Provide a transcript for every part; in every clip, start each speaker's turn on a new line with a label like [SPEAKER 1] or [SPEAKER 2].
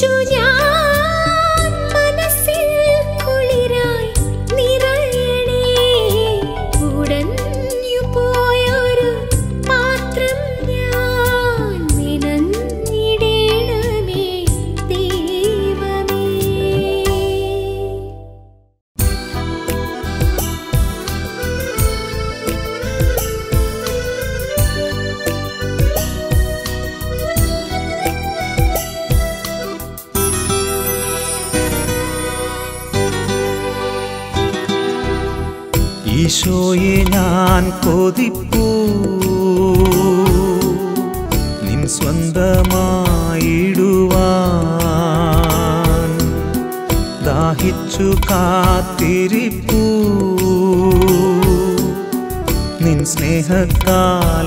[SPEAKER 1] കൊതിച്ചു ഞാൻ മനസ്സിൽ കുളിരായി നിറയണേ ഉടഞ്ഞു പോയൊരു പാത്രം ഞാൻ നിനഞ്ഞിടേണമേ ദൈവമേ
[SPEAKER 2] ഈശോയെ ഞാൻ കൊതിപ്പൂ നിൻ സ്വന്തമായിടുവാൻ ദാഹിച്ചു കാത്തിരിപ്പൂ നിൻ സ്നേഹത്താൽ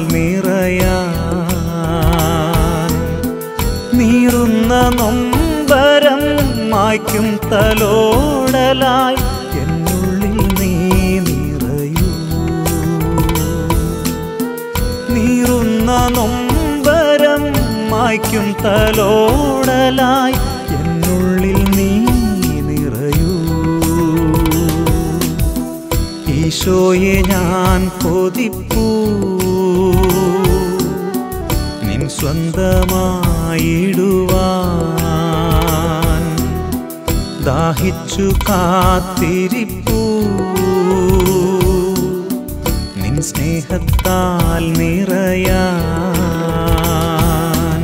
[SPEAKER 2] നിറയാൻ നീറുന്ന നൊമ്പരം മായ്ക്കും തലോടലായി എന്നുള്ളിൽ നീ നിറയൂ നീറുന്ന നൊമ്പരം മായ്ക്കും തലോടലായി എന്നുള്ളിൽ നീ നിറയൂ ഈശോയെ ഞാൻ കൊതിപ്പൂ നിൻ സ്വന്തമായിടുവാൻ ദാഹിച്ചു കാത്തിരിപ്പൂ നിൻ സ്നേഹത്താൽ നിറയാൻ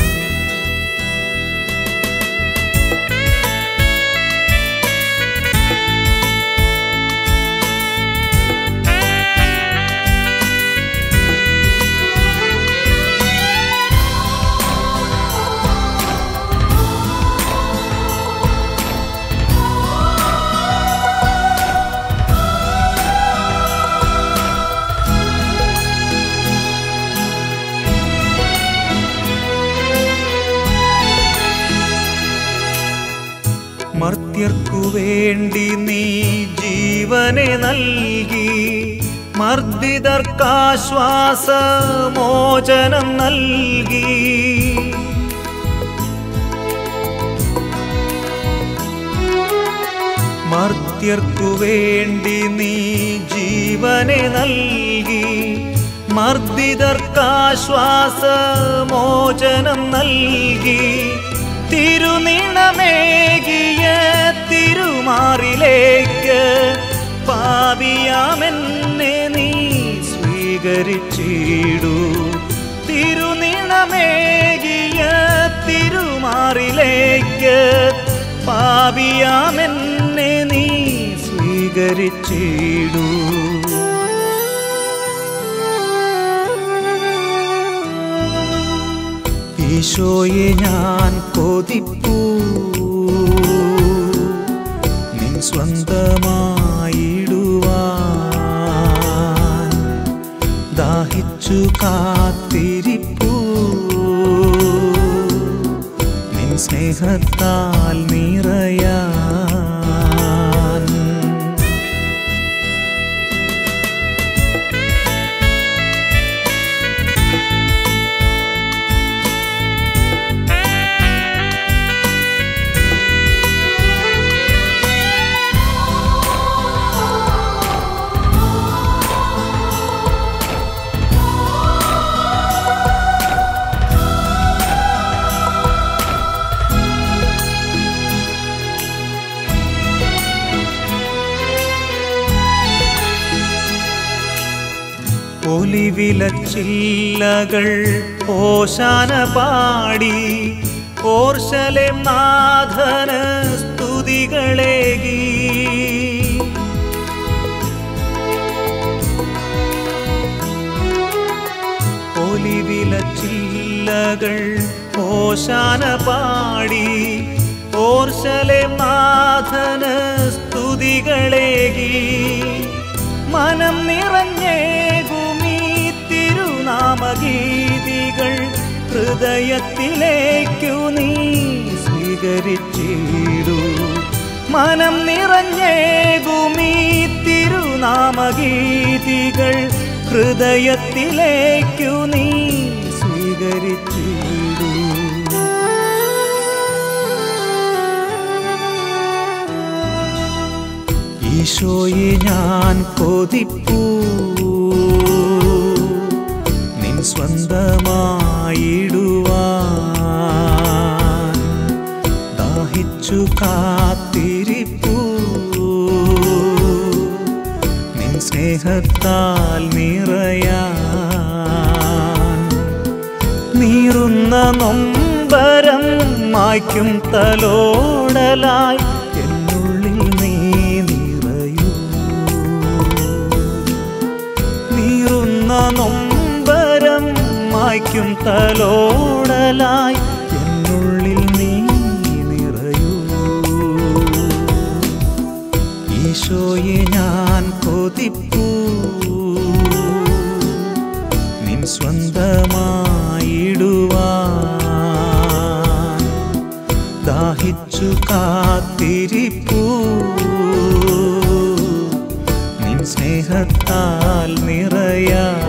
[SPEAKER 2] മർത്യർക്കു വേണ്ടി നീ ജീവനെ നൽകി മർദ്ദിതർക്കാശ്വാസ മോചനം നൽകി മർത്യർക്കു വേണ്ടി നീ ജീവനെ നൽകി മർദ്ദിതർക്കാശ്വാസ മോചനം നൽകി തിരുനിണമേകിയ തിരുമാറിലേക്ക് പാപിയാമെന്നെ നീ സ്വീകരിച്ചിടൂ തിരുനിണമേകിയ തിരുമാറിലേക്ക് പാപിയാമെന്നെ നീ സ്വീകരിച്ചിടൂ ഈശോയെ ഞാൻ കൊതിപ്പൂ നിൻ സ്വന്തമായിടുവാൻ ദാഹിച്ചു കാത്തിരിപ്പൂ നിൻ സ്നേഹത്താൽ നിറയാൻ ഒലിവിലച്ചില്ലകൾ ഓശാന പാടി ഓർശലേം നാഥന് സ്തുതികളേകി ഒലിവിലച്ചില്ലകൾ ഓശാന പാടി ഓർശലേം നാഥന് സ്തുതികളേകി മനം നിറഞ്ഞേകുമീ തിരുനാമഗീതികൾ ഹൃദയത്തിലേക്കു നീ സ്വീകരിച്ചിടൂ മനം നിറഞ്ഞേകുമീ തിരുനാമഗീതികൾ ഹൃദയത്തിലേക്കു നീ സ്വീകരിച്ചിടൂ ഈശോയെ ഞാൻ കൊതിപ്പൂ നിൻ സ്വന്തമായിടുവാൻ ദാഹിച്ചു കാത്തിരിപ്പൂ നിൻ സ്നേഹത്താൽ നിറയാൻ നീറുന്ന നൊമ്പരം മായ്ക്കും തലോടലായി എന്നുള്ളിൽ നീ നിറയൂ നീറുന്ന നൊമ്പരം മായ്ക്കും തലോടലായി എന്നുള്ളിൽ നീ നിറയൂ ഈശോയെ ഞാൻ കൊതിപ്പൂ നിൻ സ്വന്തമായിടുവാൻ ദാഹിച്ചു കാത്തിരിപ്പൂ നിൻ സ്നേഹത്താൽ നിറയാൻ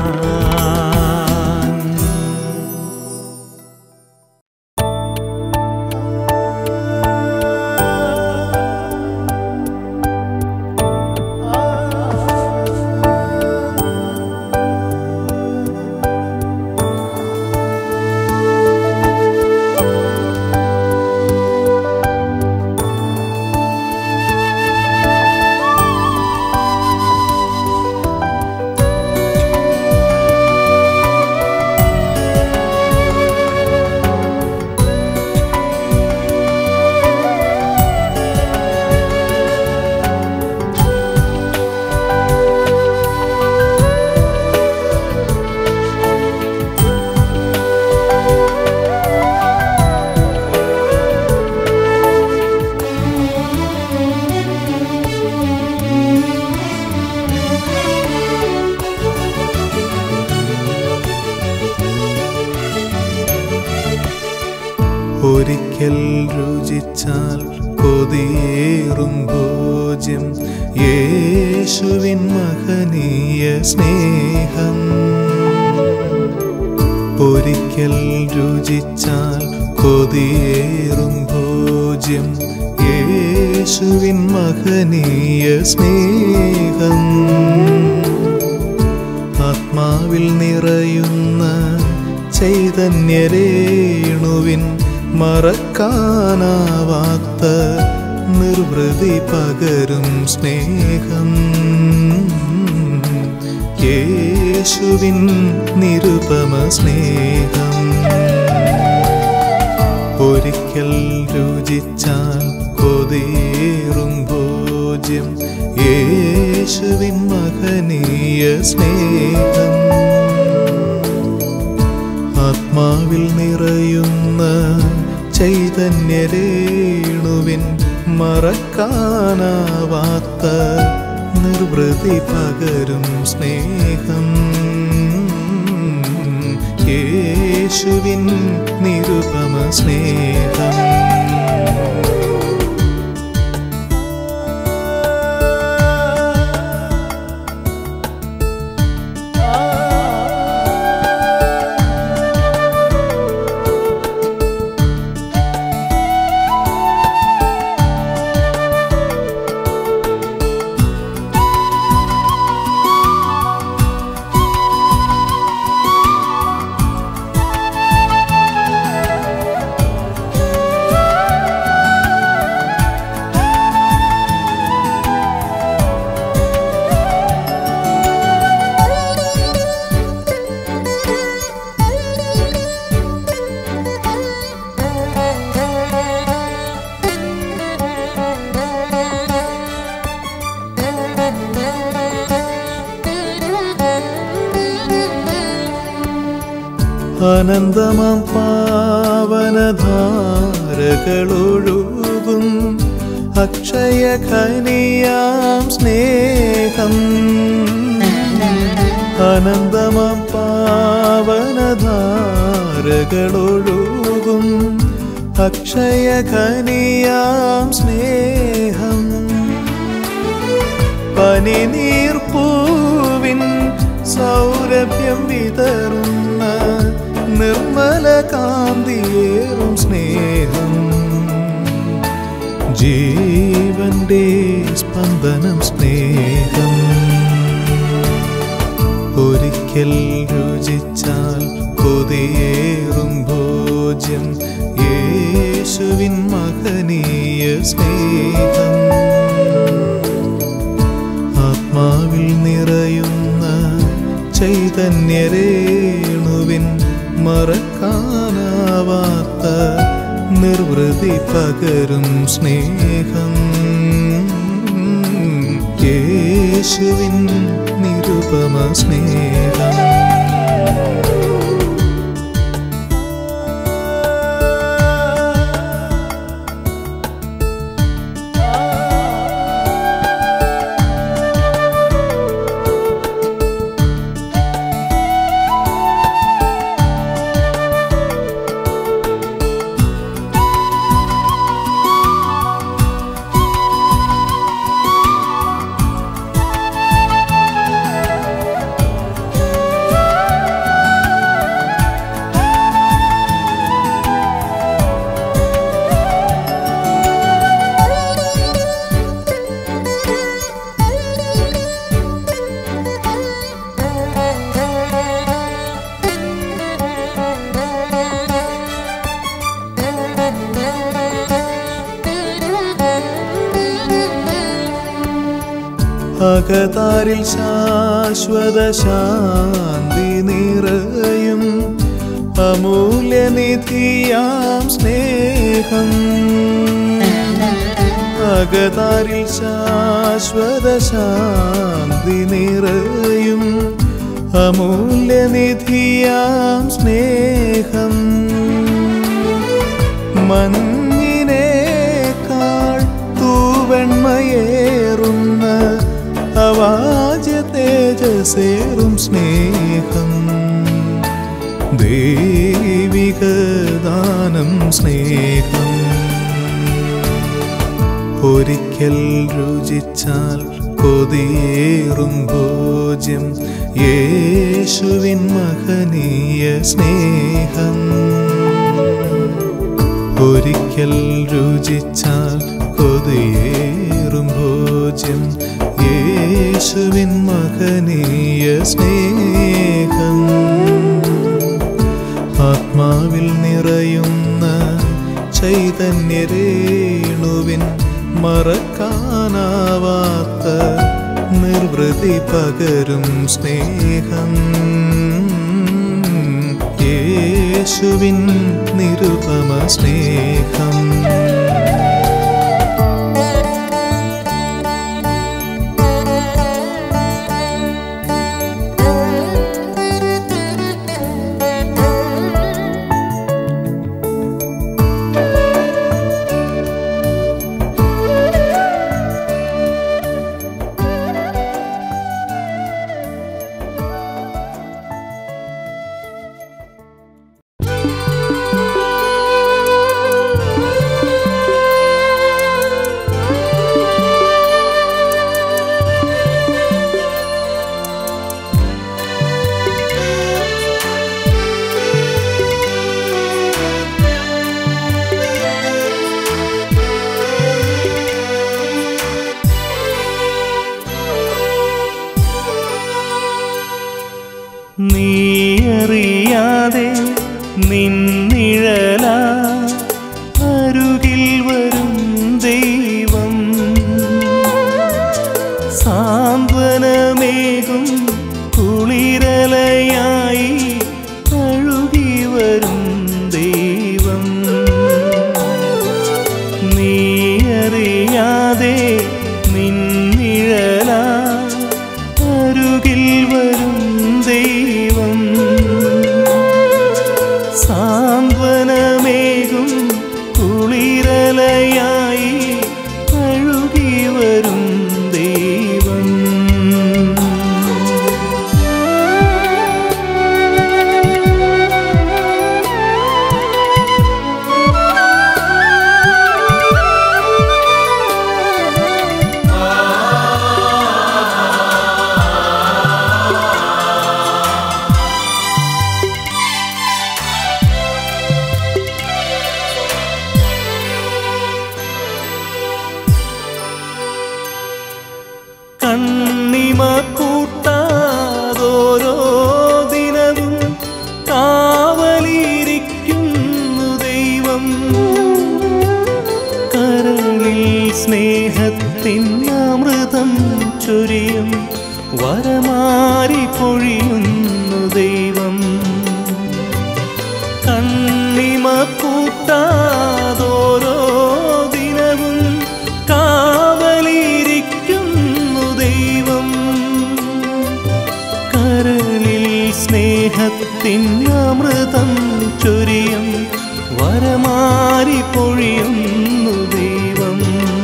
[SPEAKER 3] ഒരിക്കൽ രുചിച്ചാൽ കൊതിയേറും ഭോജ്യം യേശുവിൻ മഹനീയ സ്നേഹം ഒരിക്കൽ രുചിച്ചാൽ കൊതിയേറും ഭോജ്യം യേശുവിൻ മഹനീയ സ്നേഹം ആത്മാവിൽ നിറയുന്ന ചൈതന്യരേണുവിൻ മറക്കാനാവാത്ത നിർവൃതി പകരും സ്നേഹം യേശുവിൻ നിരുപമ സ്നേഹം ഒരിക്കൽ രുചിച്ചാൽ കൊതിയേറും ഭോജ്യം യേശുവിൻ മഹനീയ സ്നേഹം ആത്മാവിൽ നിറയുന്ന ചൈതന്യരേണുവിൻ മറക്കാനാവാത്ത നിർവൃതി പകരും സ്നേഹം യേശുവിൻ നിരുപമ സ്നേഹം അനന്തമാം പാവനധാരകളൊഴുകും അക്ഷയ ഖനിയാം സ്നേഹം അനന്തമാം പാവനധാരകളൊഴുകും അക്ഷയ ഖനിയാം സ്നേഹം പനിനീർപ്പൂവിൻ സൗരഭ്യം വിതറുന്ന നിർമ്മല കാന്തിയേറും സ്നേഹം ജീവന്റെ സ്പന്ദനം സ്നേഹം ഒരിക്കൽ രുചിച്ചാൽ കൊതിയേറും ഭോജ്യം യേശുവിൻ മഹനീയ സ്നേഹം ആത്മാവിൽ നിറയുന്ന ചൈതന്യരേണുവിൻ മറക്കാനാവാത്ത നിർവൃതി പകരും സ്നേഹം യേശുവിൻ നിരുപമ സ്നേഹം അകതാരിൽ ശാശ്വത ശാന്തി നിറയും അമൂല്യനിധിയാം സ്നേഹം അകതാരിൽ ശാശ്വത ശാന്തി നിറയും അമൂല്യനിധിയാം സ്നേഹം മഞ്ഞിനേക്കാൾ തൂവെണ്മയേറുന്ന അവാജ തേജസേറും സ്നേഹം ദൈവിക ദാനം സ്നേഹം ഒരിക്കൽ രുചിച്ചാൽ കൊതിയേറും ഭോജ്യം യേശുവിൻ മഹനീയ സ്നേഹം ഒരിക്കൽ രുചിച്ചാൽ കൊതിയേറും ഭോജ്യം യേശുവിൻ മഹനീയ സ്നേഹം ആത്മാവിൽ നിറയുന്ന ചൈതന്യരേണുവിൻ മറക്കാനാവാത്ത നിർവൃതി പകരും സ്നേഹം യേശുവിൻ നിരുപമ സ്നേഹം
[SPEAKER 2] നീയറിയാതെ നിന്നിഴല അരുകിൽ വരും ദൈവം സാന്ത്വനമേകും കുളിരലയായി അഴുകി വരും ദൈവം നീയറിയാതെ നിന്നിഴല അരുകിൽ വരും ദൈവം സാന്ത്വനമേകും കുളിരലയായി അഴുകി വരും ദൈവം സ്നേഹത്തിൻ അമൃതം ചൊരിയും വരമാരി പൊഴിയുന്നു ദൈവം കണ്ണിമ കൂട്ടാതോരോ ദിനവും കാവലിരിക്കുന്നു ദൈവം കരളിൽ സ്നേഹത്തിൻ അമൃതം ചൊരിയും വരമാരി പൊഴിയുന്നു ദൈവം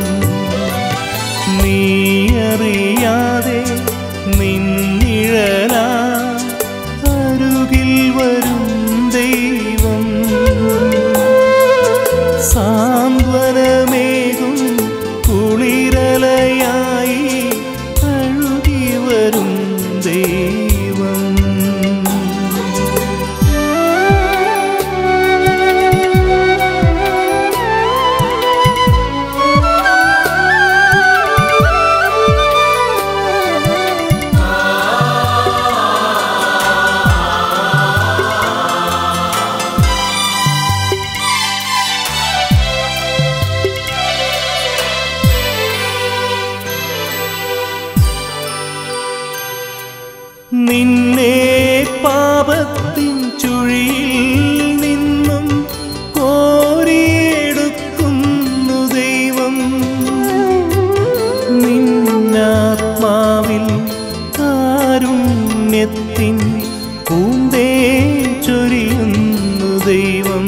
[SPEAKER 2] നീയറിയാതെ നിന്നിഴല അരുകിൽ വരും ദൈവം സാന്ത്വനമേകും കുളിരലയായി അഴുകി വരും ദൈവം നിന്നെ പാപത്തിൻ ചുഴിയിൽ നിന്നും കോരിയെടുക്കുന്നു ദൈവം നിന്നാത്മാവിൽ കാരുണ്യത്തിൻ പൂന്തേ ചൊരിയുന്നു ദൈവം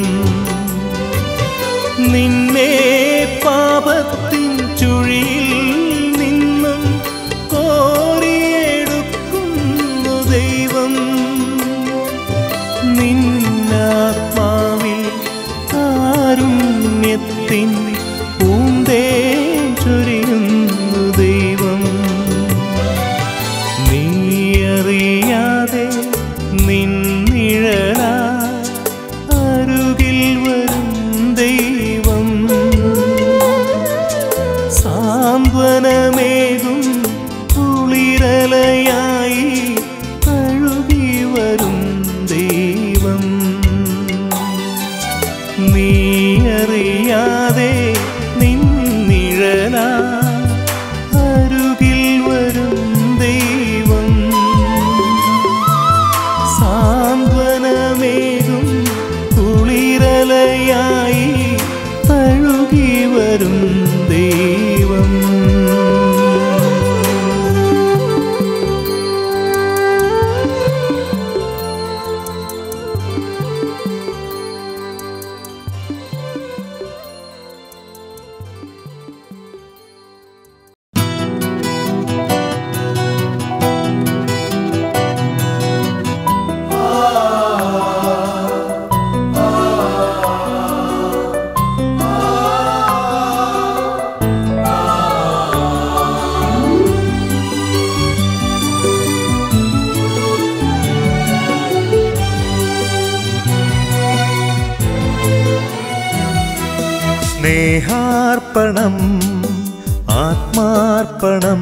[SPEAKER 2] നിന്നെ പാപത്തിൻ ചുഴിയിൽ നിന്നും കോരിയെടുക്കുന്നു ദൈവം നിന്നാത്മാവിൽ കാരുണ്യത്തിൻ പൂന്തേ ചൊരിയുന്നു ദൈവം നീയറിയാതെ നിന്നിഴല അരുകിൽ വരും ദൈവം സാന്ത്വനമേകും കുളിരലയായി അഴുകി വരും ദൈവം നീയറിയാതെ നിന്നിഴല അരുകിൽ വരും ദൈവം സാന്ത്വനമേകും കുളിരലയായി തഴുകി വരും ദൈവം സ്നേഹാർപ്പണം ആത്മാർപ്പണം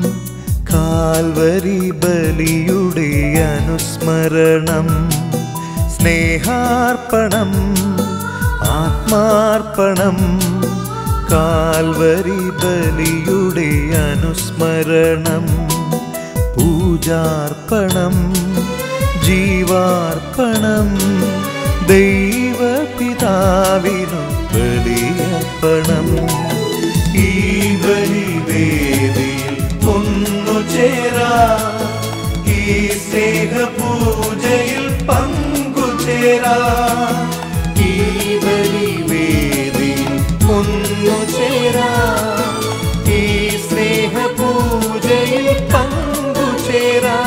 [SPEAKER 2] കാൽവരി ബലിയുടെ അനുസ്മരണം സ്നേഹാർപ്പണം ആത്മാർപ്പണം കാൽവരി ബലിയുടെ അനുസ്മരണം പൂജാർപ്പണം ജീവാർപ്പണം ദൈവപിതാവിനു ബലിയർപ്പണം ഈ ബലിവേദിയിൽ ഒന്നു ചേരാ ഈ സ്നേഹപൂജയിൽ പങ്കുചേരാ ഈ ബലിവേദിയിൽ ഒന്നു ചേരാ ഈ സ്നേഹപൂജയിൽ പങ്കുചേരാ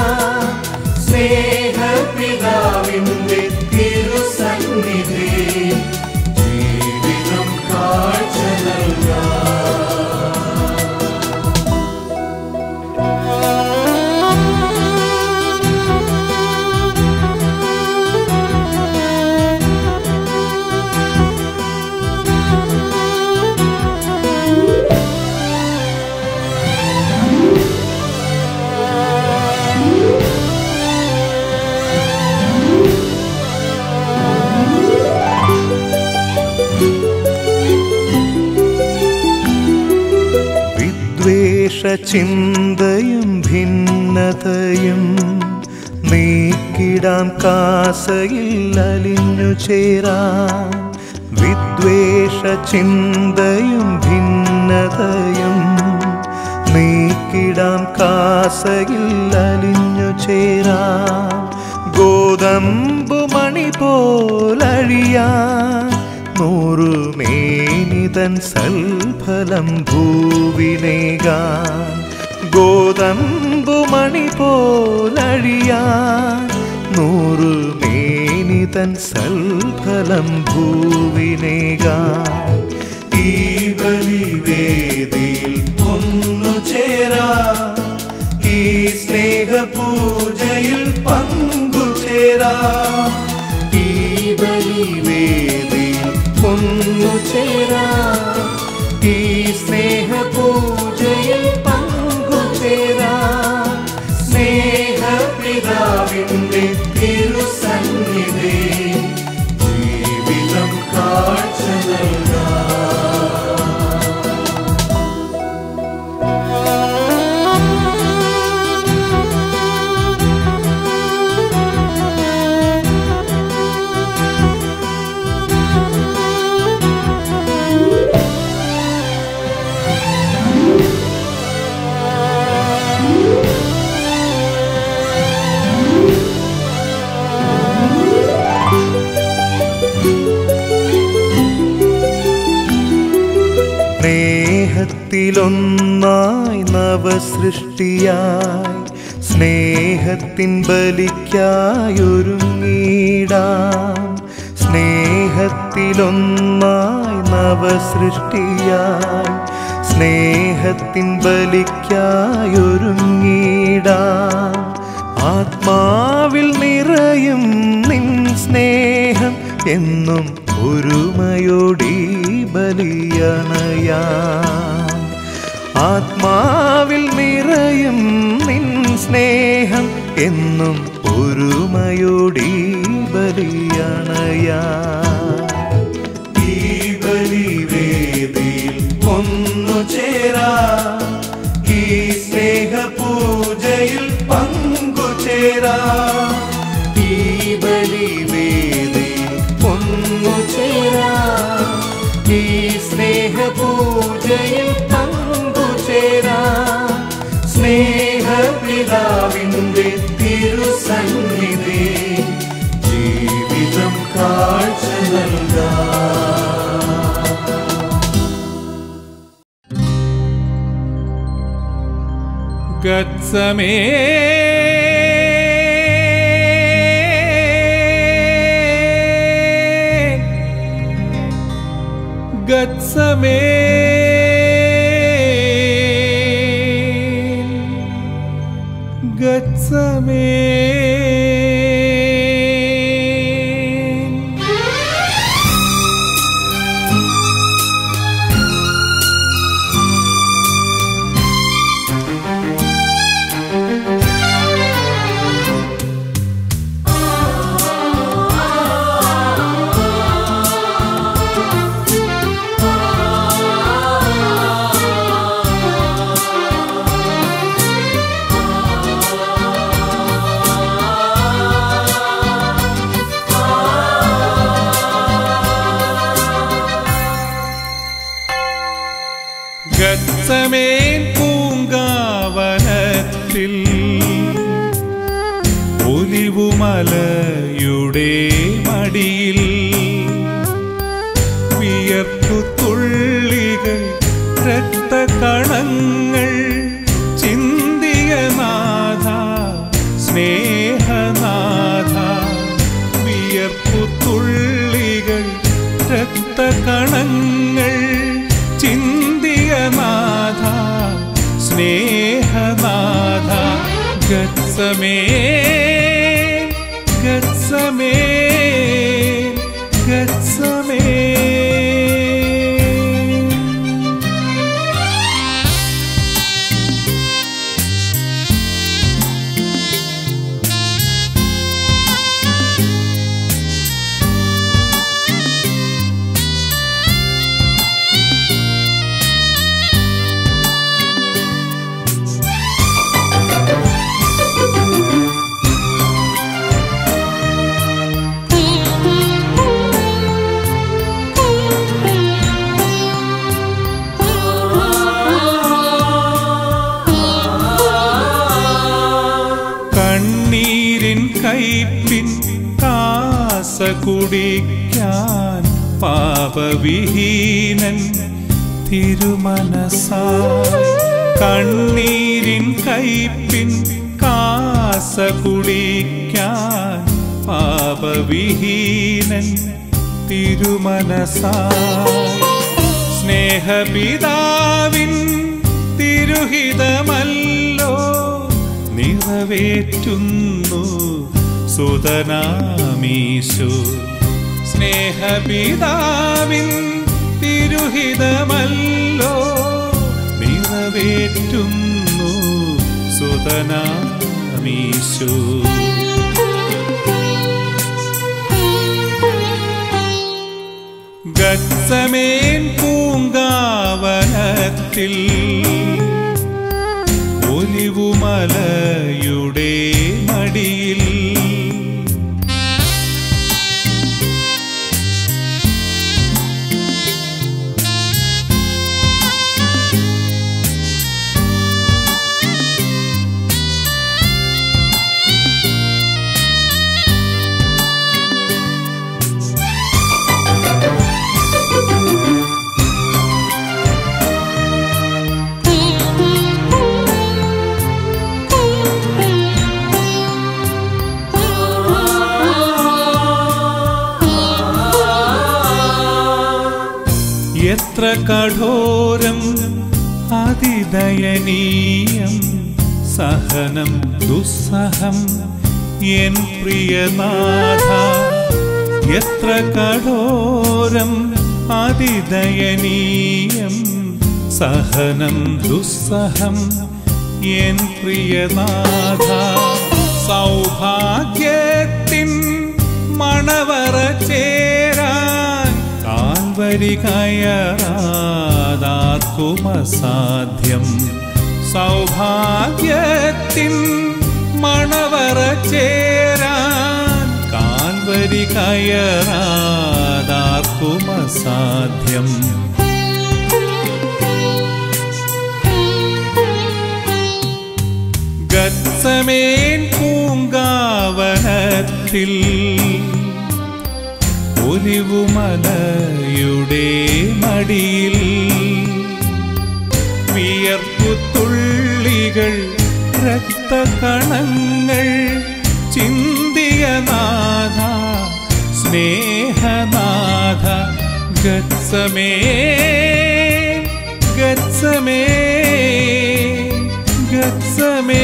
[SPEAKER 2] സ്നേഹപിതാവിന്റെ തിരുസന്നിധി ജീവിതം കാഴ്ച നൽകാം
[SPEAKER 1] ും
[SPEAKER 3] വിദ്വേഷ ചിന്തയും ഭിന്നതയും നീക്കിടാൻ കാസയിൽ അലിഞ്ഞു ചേരാൻ വിദ്വേഷ ചിന്തയും ഭിന്നതയും നീക്കിടാൻ കാസയിൽ അലിഞ്ഞു ചേരാൻ ഗോതമ്പു മണി പോലഴിയാൻ നൂറുമേനിതൻ സൽഫലം ഭൂവിനേകാൻ ഗോതമ്പു മണി പോലഴിയാൻ നൂറുമേനിതൻ സൽഫലം ഭൂവിനേകാൻ ഈ ബലിവേദിയിൽ ഒന്നു ചേരാ ഈ സ്നേഹപൂജയിൽ പങ്കുചേരാ ഈ ബലിവേദിയിൽ ഒന്നു ചേരാ ഈ സ്നേഹപൂജയിൽ പങ്കുചേരാ സ്നേഹപിതാവിൻ്റെ തിരുസന്നിധി ജീവിതം കാഴ്ച നൽകാം സ്നേഹത്തിലൊന്നായി നവസൃഷ്ടിയായി സ്നേഹത്തിൻ ബലിക്കായൊരുങ്ങിടാം സ്നേഹത്തിലൊന്നായി നവസൃഷ്ടിയായി സ്നേഹത്തിൻ ബലിക്കായൊരുങ്ങിടാം ആത്മാവിൽ നിറയും നിൻ സ്നേഹം എന്നും ഒരുമയോടി ബലിയണയാം ആത്മാവിൽ നിറയും നിൻ സ്നേഹം എന്നും ഒരുമയോടി ബലിയണയാം ഈ ബലിവേദിയിൽ ഒന്നു ചേരാ ഈ സ്നേഹപൂജയിൽ പങ്കുചേരാ ഈ ബലിവേദിയിൽ ഒന്നു ചേരാ ഈ സ്നേഹപൂജയിൽ പങ്കുചേരാ സ്നേഹപിതാവിൻ്റെ തിരുസന്നിധി ജീവിതം കാഴ്ച നൽകാം
[SPEAKER 4] ഗത്സമേ ഗത്സമേ ഗത്സമേ ഗത്സമേൻ പൂങ്കാവനത്തിൽ ഒലിവുമലയുടെ മടിയിൽ വിയർപ്പു തുള്ളികൾ രക്തകണങ്ങൾ ചിന്തിയ നാഥ സ്നേഹനാഥ വിയർപ്പു തുള്ളികൾ രക്തകണങ്ങൾ ചിന്തിയ നാഥ സ്നേഹനാഥ ഗത്സമേ ഗത്സമേ ഗത്സമേ കുടിക്കാൻ പാപവിഹീനൻ തിരുമനസായി കണ്ണീരിൻ കൈപ്പിൻ കാസ കുടിക്കാൻ പാപവിഹീനൻ തിരുമനസായി സ്നേഹപിതാവിൻ തിരുഹിതമല്ലോ നിറവേറ്റുന്നു സുതനാമീശു സ്നേഹപിതാവിൻ തിരുഹിതമല്ലോ നിറവേറ്റുന്നു സുതനാമീശു ഗത്സമേൻ പൂങ്കാവനത്തിൽ ഒലിവുമലയുടെ മടിയിൽ എത്ര കഠോരം അതിദയനീയം സഹനം ദുസ്സഹം എൻ പ്രിയനാഥ എത്ര കഠോരം അതിദയനീയം സഹനം ദുസ്സഹം എൻ പ്രിയനാഥ സൗഭാഗ്യത്തിൻ മണവറ ചേരാൻ കാൽവരി കയറാതാർക്കുമസാധ്യം സൗഭാഗ്യത്തിൻ മണവറ ചേരാൻ കാൽവരി കയറാതാർക്കുമസാധ്യം ഗത്സമേൻ പൂങ്കാവനത്തിൽ ഒലിവുമലയുടെ മടിയിൽ വിയർപ്പുത്തുള്ളികൾ രക്തകണങ്ങൾ ചിന്തിയ നാഥ സ്നേഹനാഥ ഗത്സമേ ഗത്സമേ ഗത്സമേ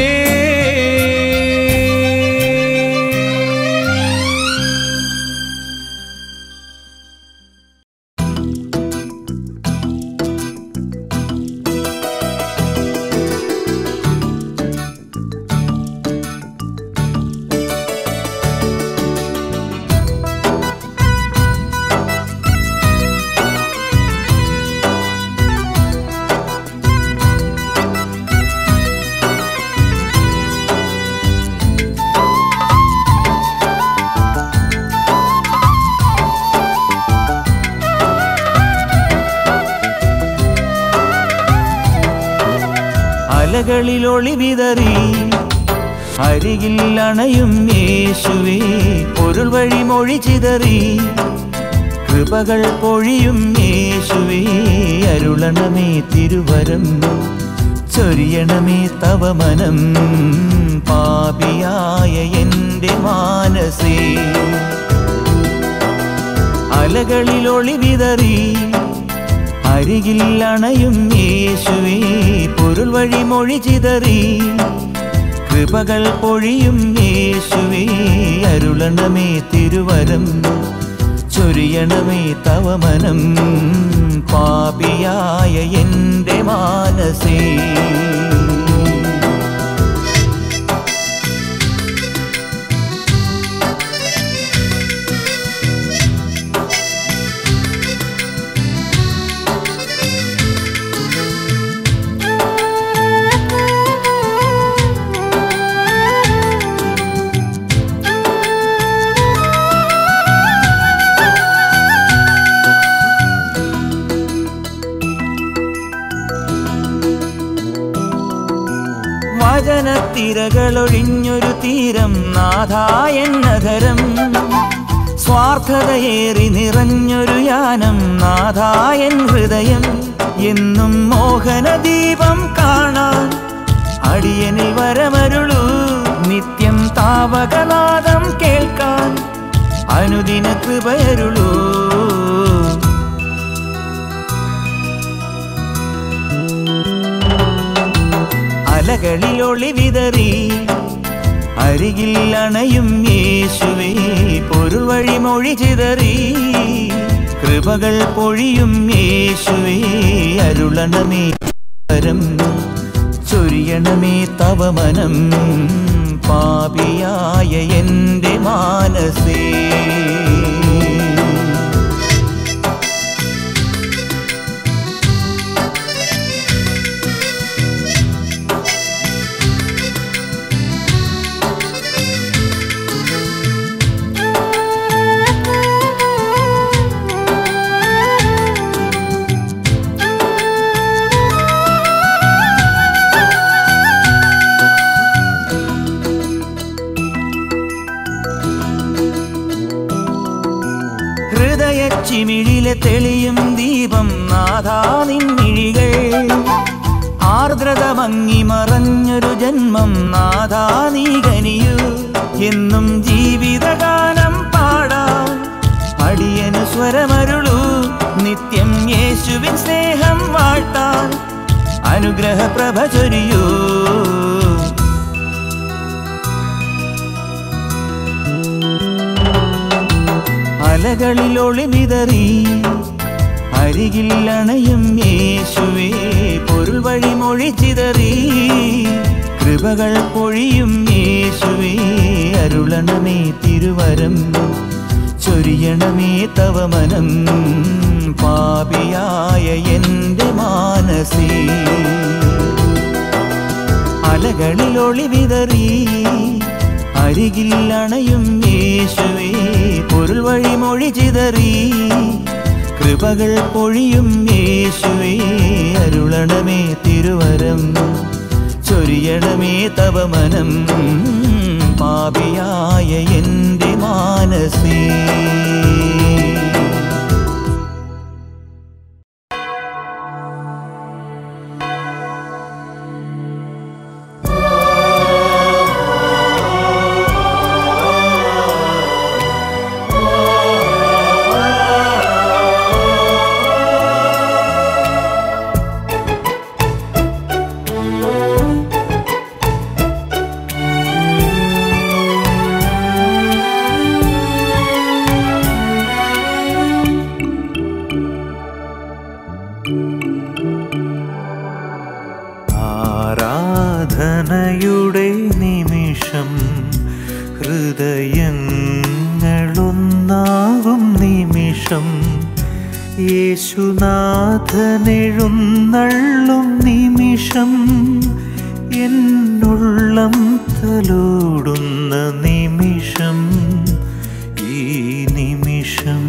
[SPEAKER 5] അലകളിൽ ഒളിവിതറി അരികിൽ അണയും യേശുവേ പൊരുൾ വഴി മൊഴി ചിതറി കൃപകൾ പൊഴിയും യേശുവേ അരുളണമേ തിരുവരം ചൊരിയണമേ തവ മനം പാപിയായ എൻ്റെ മാനസേ അലകളിൽ ഒളിവിതറി അരികിൽ അണയും യേശുവേ പൊരുൾ വഴി മൊഴി ചിതറി കൃപകൾ പൊഴിയും യേശുവേ അരുളണമേ തിരുവരം ചൊരിയണമേ തവ മനം പാപിയായ എൻ്റെ മാനസേ വചനത്തിരകളൊഴിഞ്ഞൊരു തീരം നാഥായ നഗരം സ്വാർത്ഥതയേറി നിറഞ്ഞൊരു യാനം നാഥായൻ ഹൃദയം എന്നും മോഹനദീപം കാണാൻ അടിയനിൽ വരമരുളൂ നിത്യം താവകനാദം കേൾക്കാൻ അനുദിന കൃപയരുളൂ അലകളിൽ ഒളി വിതറി അരികിൽ അണയും യേശുവേ പൊരുൾ വഴി മൊഴി ചിതറി കൃപകൾ പൊഴിയും യേശുവേ അരുളണമേ വരം ചൊരിയണമേ തവ മനം പാപിയായ എൻ്റെ മാനസേ ഹൃദയ ചിമിഴിലെ തെളിയും ദീപം നാഥാ നിൻമിഴികൾ ആർദ്രത മങ്ങി മറഞ്ഞൊരു ജന്മം നാഥാ നീ കനിയൂ എന്നും ജീവിതഗാനം പാടാൻ അടിയനു സ്വരമരുളൂ നിത്യം യേശുവിൻ സ്നേഹം വാഴ്ത്താൻ അനുഗ്രഹ പ്രഭ ചൊരിയൂ അലകളിൽ ഒളി വിതറി അരികിൽ അണയും യേശുവേ പൊരുൾ വഴി മൊഴി ചിതറി കൃപകൾ പൊഴിയും യേശുവേ അരുളണമേ തിരുവരം ചൊരിയണമേ തവ മനം പാപിയായ എൻ്റെ മാനസേ അലകളിൽ ഒളി വിതറി അരികിൽ അണയും യേശുവേ പൊരുൾ വഴി മൊഴി ചിതറി കൃപകൾ പൊഴിയും യേശുവേ അരുളണമേ തിരുവരം ചൊരിയണമേ തവ മനം പാപിയായ എൻ്റെ മാനസേ
[SPEAKER 2] ആരാധനയുടെ നിമിഷം ഹൃദയങ്ങളൊന്നാകും നിമിഷം യേശുനാഥനെഴുന്നള്ളും നിമിഷം എന്നുള്ളം തലോടുന്ന നിമിഷം ഈ നിമിഷം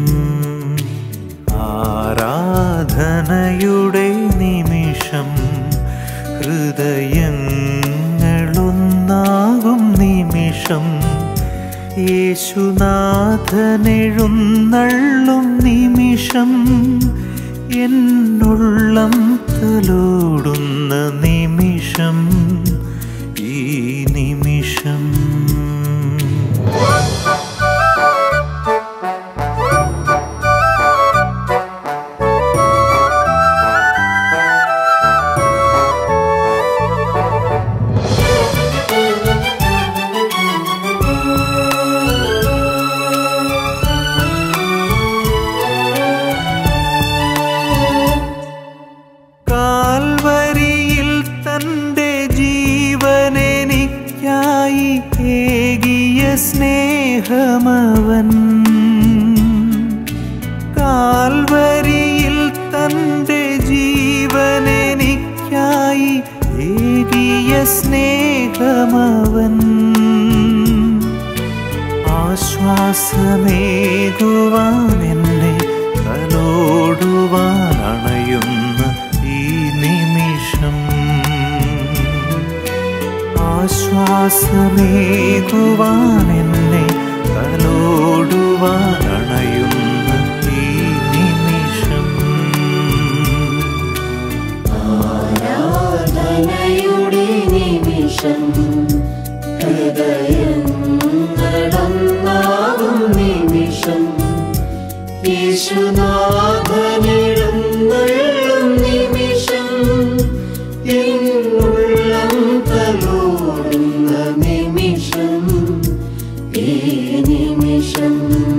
[SPEAKER 2] ആരാധനയുടെ നിമിഷം ഹൃദയങ്ങളൊന്നാകും നിമിഷം യേശുനാഥനെഴുന്നള്ളും നിമിഷം എന്നുള്ളം തലോടുന്ന നിമിഷം ഈ നിമിഷം കാൽവരിയിൽ തൻ്റെ ജീവനെനിക്കായി ഏകിയ സ്നേഹമവൻ കാൽവരിയിൽ തൻ്റെ ജീവനെനിക്കായി ഏകിയ സ്നേഹമവൻ ആശ്വാസമേകുവാൻ എന്നെ തലോടുവാൻ അണയുന്ന ഈ നിമിഷം ആശ്വാസമേകുവാൻ എന്നെ തലോടുവാൻ വരുവാനണയുന്ന ഈ നിമിഷം
[SPEAKER 3] ആരാധനയുടെ നിമിഷം ഹൃദയങ്ങളൊന്നാകും നിമിഷം യേശുനാഥനെഴുന്നള്ളും നിമിഷം എന്നുള്ളം തലോടുന്ന നിമിഷം ഈ നിമിഷം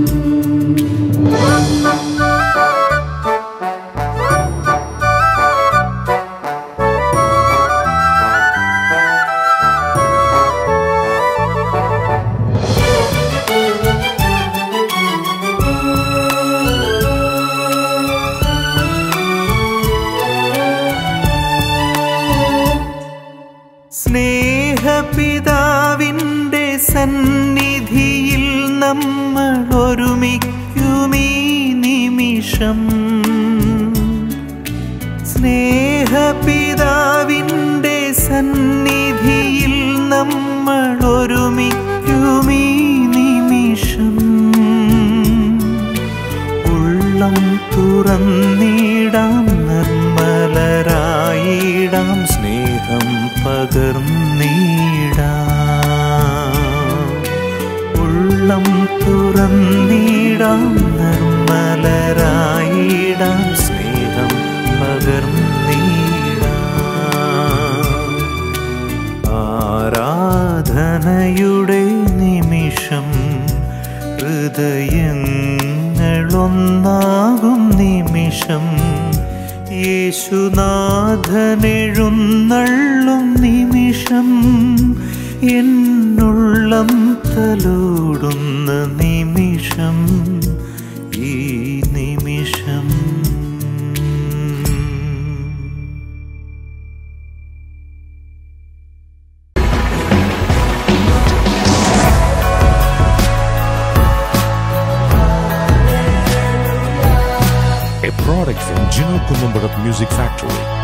[SPEAKER 2] സ്നേഹപിതാവിൻ്റെ സന്നിധിയിൽ നമ്മൾ ഒരുമിക്കുമീ നിമിഷം സ്നേഹപിതാവിൻ്റെ സന്നിധിയിൽ നമ്മൾ ഒരുമിക്കുമീ നിമിഷം ഉള്ളം തുറന്നിടാം നിർമ്മലരായിടാം സ്നേഹം പകർന്നിടാം ഉള്ളം തുറന്നിടാം നിർമ്മലരായിടാം സ്നേഹം പകർന്നിടാം ആരാധനയുടെ നിമിഷം ഹൃദയങ്ങളൊന്നാകും നിമിഷം യേശുനാഥനെഴുന്നള്ളും നിമിഷം എന്നുള്ളം തലോടുന്ന നിമിഷം ഈ നിമിഷം
[SPEAKER 6] a product from Gino Columbarat Music Factory.